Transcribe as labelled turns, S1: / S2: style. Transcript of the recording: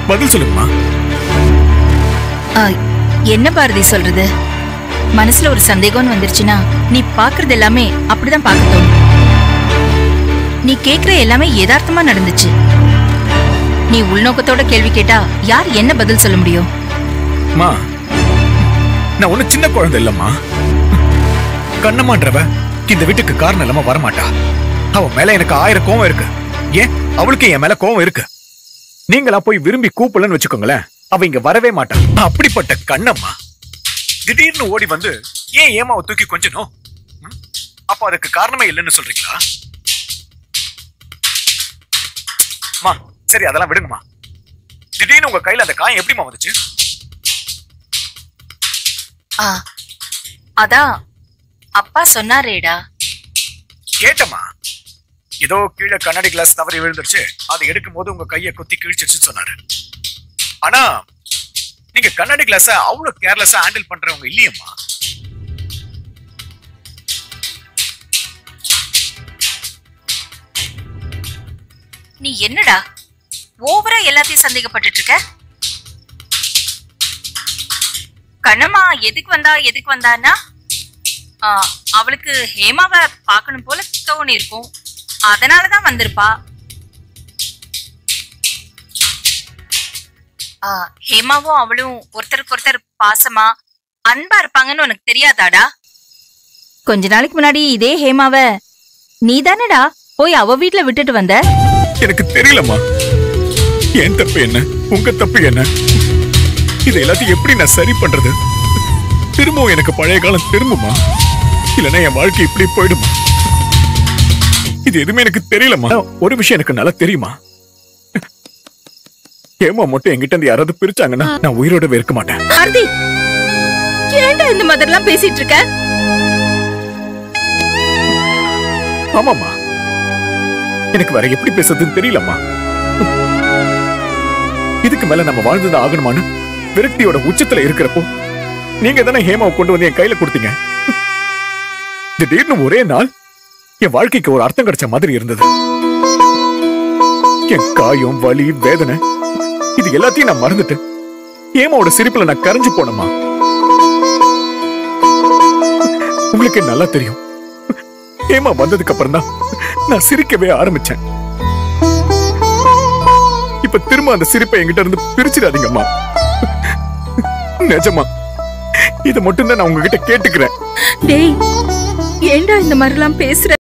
S1: பதில் சொல்லுங்கம்மா
S2: ஆ, என்ன பாரதி சொல்றது மனசுல ஒரு சந்தேகம்னு வந்துருச்சுன்னா நீ பாக்குறது எல்லாமே அப்படிதான் பார்க்க தோணும் நீ கேக்குற எல்லாமே யதார்த்தமா நடந்துச்சு நீ உள்நோக்கத்தோட கேள்வி கேட்டா யார் என்ன பதில் சொல்ல முடியும்
S1: அம்மா நான் ஒண்ணு சின்ன குழந்தை இல்லம்மா கண்ணம்மான்றவ இந்த வீட்டுக்கு காரணம் இல்லாம வரமாட்டா அவ மேல எனக்கு ஆயிரம் கோவம் இருக்கு ஏன் அவளுக்கு என் மேல கோவம் இருக்கு நீங்களா போய் விரும்பி கூப்பிடலன்னு வச்சுக்கோங்களேன் அவ இங்க வரவே மாட்டா நான் அப்படிப்பட்ட கண்ணம்மா திடீர்னு ஓடி வந்து ஏன் ஏமாவை தூக்கி கொஞ்சணும் ம்? அப்ப அதுக்கு காரணமே இல்லைன்னு சொல்றீங்களா அம்மா சரி அதெல்லாம் விடுங்கம்மா திடீர்னு உங்க கையில அந்த காயம் எப்படிம்மா வந்துச்சு
S2: ஆ அதான் அப்பா சொன்னாரேடா
S1: கேட்டமா ஏதோ கீழே கண்ணாடி கிளாஸ் தவறி விழுந்துருச்சு அதை எடுக்கும் போது உங்க கையை குத்தி கிழிச்சிருச்சுன்னு சொன்னாரு ஆனா நீங்க கண்ணாடி கிளாஸ அவ்வளவு கேர்லெஸ்ஸா ஹேண்டில் பண்றவங்க இல்லையம்மா
S2: நீ என்னடா ஓவரா எல்லாத்தையும் சந்தேகப்பட்டுட்டு இருக்க கண்ணம்மா எதுக்கு வந்தா எதுக்கு வந்தான்னா ஆ, அவளுக்கு ஹேமாவை பார்க்கணும் போல தோணி இருக்கும் அதனாலதான் வந்திருப்பா ஆ, ஹேமாவும் அவளும் ஒருத்தருக்கு ஒருத்தர் பாசமா அன்பா இருப்பாங்கன்னு உனக்கு தெரியாதாடா கொஞ்ச நாளைக்கு முன்னாடி இதே ஹேமாவை நீ தானடா போய் அவ வீட்ல விட்டுட்டு வந்த
S1: எனக்கு தெரியலம்மா என் தப்பு என்ன உங்க தப்பு என்ன இது எல்லாத்தையும் எப்படி நான் சரி பண்றது திரும்பவும் எனக்கு பழைய காலம் திரும்புமா இல்லைன்னா என் வாழ்க்கை இப்படி போயிடுமா இது எதுவுமே எனக்கு தெரியலம்மா ஒரு விஷயம் எனக்கு நல்லா தெரியுமா ஏமா மட்டும் என்கிட்ட இருந்து யாராவது பிரிச்சாங்கன்னா நான் உயிரோடவே இருக்க மாட்டேன்
S2: பாரதி ஏன்டா இந்த மாதிரிலாம் பேசிட்டு இருக்க
S1: ஆமாம்மா எனக்கு வேற எப்படி பேசுறதுன்னு தெரியலம்மா இதுக்கு மேல நம்ம வாழ்ந்துதான் ஆகணுமான்னு விரக்தியோட உச்சத்துல இருக்கிறப்போ நீங்க தானே ஹேமாவை கொண்டு வந்து என் கையில கொடுத்தீங்க திடீர்னு ஒரே நாள் என் வாழ்க்கைக்கு ஒரு அர்த்தம் கிடைச்ச மாதிரி இருந்தது என் காயம் வலி வேதனை இது எல்லாத்தையும் நான் மறந்துட்டு ஹேமாவோட சிரிப்புல நான் கரைஞ்சு போனேம்மா உங்களுக்கு நல்லா தெரியும் ஹேமா வந்ததுக்கு அப்புறம் தான் நான் சிரிக்கவே ஆரம்பிச்சேன் இப்ப திரும்ப அந்த சிரிப்பை என்கிட்ட இருந்து பிரிச்சிடாதீங்கம்மா நிஜமா இதை மட்டும் தான் நான் உங்ககிட்ட கேட்டுக்கிறேன்
S2: டேய் ஏன்டா இந்த மாதிரிலாம் பேசுற